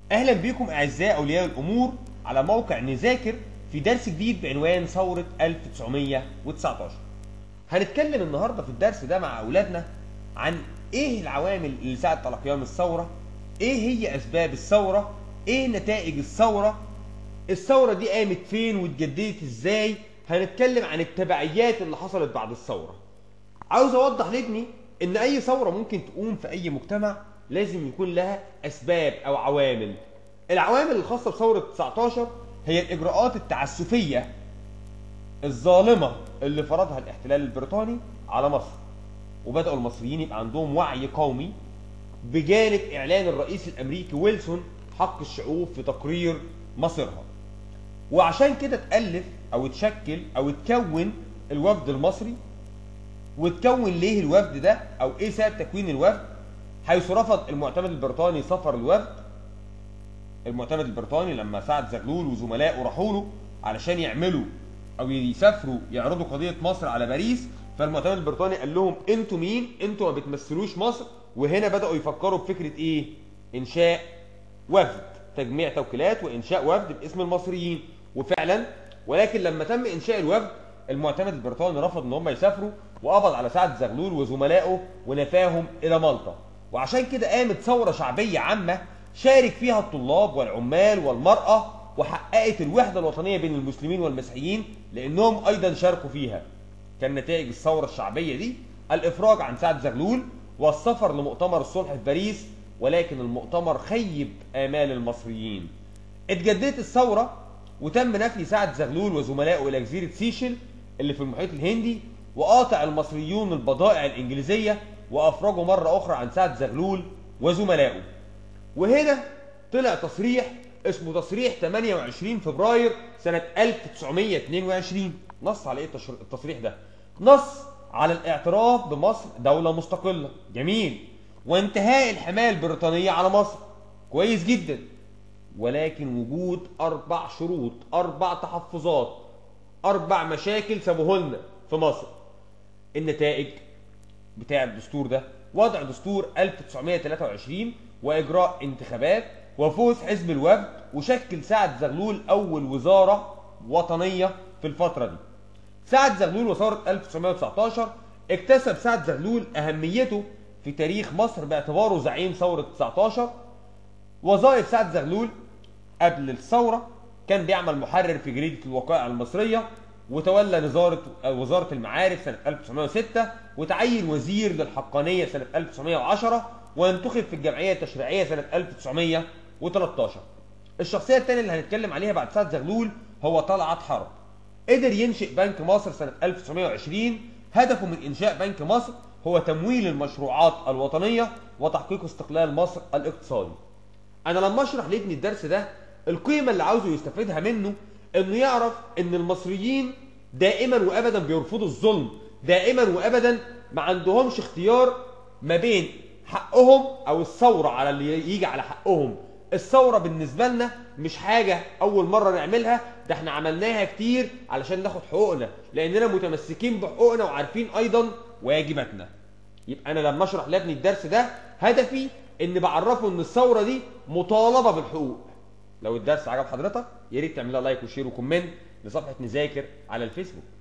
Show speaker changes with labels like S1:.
S1: اهلا بكم اعزائي اولياء الامور على موقع نذاكر في درس جديد بعنوان ثورة 1919 هنتكلم النهاردة في الدرس ده مع اولادنا عن ايه العوامل اللي ساعدت على قيام الثورة ايه هي اسباب الثورة ايه نتائج الثورة الثورة دي قامت فين واتجددت ازاي هنتكلم عن التبعيات اللي حصلت بعد الثورة عاوز اوضح لابني ان اي ثورة ممكن تقوم في اي مجتمع لازم يكون لها اسباب او عوامل العوامل الخاصة بثورة 19 هي الاجراءات التعسفية الظالمة اللي فرضها الاحتلال البريطاني على مصر وبدأوا المصريين يبقى عندهم وعي قومي بجانب اعلان الرئيس الامريكي ويلسون حق الشعوب في تقرير مصيرها وعشان كده اتألف او اتشكل او اتكون الوفد المصري وتكون ليه الوفد ده او ايه سبب تكوين الوفد حيث رفض المعتمد البريطاني سفر الوفد المعتمد البريطاني لما سعد زغلول وزملائه راحوا له علشان يعملوا او يسافروا يعرضوا قضيه مصر على باريس فالمعتمد البريطاني قال لهم انتوا مين انتوا ما بتمثلوش مصر وهنا بداوا يفكروا بفكره ايه انشاء وفد تجميع توكيلات وانشاء وفد باسم المصريين وفعلا ولكن لما تم انشاء الوفد المعتمد البريطاني رفض ان هم يسافروا وقبض على سعد زغلول وزملائه ونفاهم الى مالطا وعشان كده قامت ثوره شعبيه عامه شارك فيها الطلاب والعمال والمراه وحققت الوحده الوطنيه بين المسلمين والمسيحيين لانهم ايضا شاركوا فيها كان نتائج الثوره الشعبيه دي الافراج عن سعد زغلول والسفر لمؤتمر الصلح في باريس ولكن المؤتمر خيب امال المصريين اتجددت الثوره وتم نفي سعد زغلول وزملائه الى جزيره سيشل اللي في المحيط الهندي وقاطع المصريون البضائع الانجليزيه وافرجوا مره اخرى عن سعد زغلول وزملائه وهنا طلع تصريح اسمه تصريح 28 فبراير سنة 1922 نص على ايه التشر- التصريح ده نص على الاعتراف بمصر دولة مستقلة جميل وانتهاء الحماية البريطانية على مصر كويس جدا ولكن وجود اربع شروط اربع تحفظات اربع مشاكل سابوه لنا في مصر النتائج بتاع الدستور ده وضع دستور 1923 واجراء انتخابات وفوز حزب الوفد وشكل سعد زغلول اول وزاره وطنيه في الفتره دي سعد زغلول وثوره 1919 اكتسب سعد زغلول اهميته في تاريخ مصر باعتباره زعيم ثوره 19 وظائف سعد زغلول قبل الثورة كان بيعمل محرر في جريدة الوقائع المصرية وتولى نظارة وزارة المعارف سنة 1906 وتعين وزير للحقانية سنة 1910 وانتخب في الجمعية التشريعية سنة 1913 الشخصية الثانية اللي هنتكلم عليها بعد سعد زغلول هو طلعت حرب قدر ينشئ بنك مصر سنة 1920 هدفه من إنشاء بنك مصر هو تمويل المشروعات الوطنية وتحقيق استقلال مصر الاقتصادي انا لما اشرح لابني الدرس ده القيمه اللي عاوزه يستفيدها منه انه يعرف ان المصريين دائما وابدا بيرفضوا الظلم دائما وابدا ما عندهمش اختيار ما بين حقهم او الثوره على اللي يجي على حقهم الثوره بالنسبه لنا مش حاجه اول مره نعملها ده احنا عملناها كتير علشان ناخد حقوقنا لاننا متمسكين بحقوقنا وعارفين ايضا واجباتنا يبقى انا لما اشرح لابني الدرس ده هدفي ان بعرفه ان الثوره دي مطالبه بالحقوق لو الدرس عجب حضرتك يا ريت تعملها لايك وشير وكومنت لصفحه نذاكر على الفيسبوك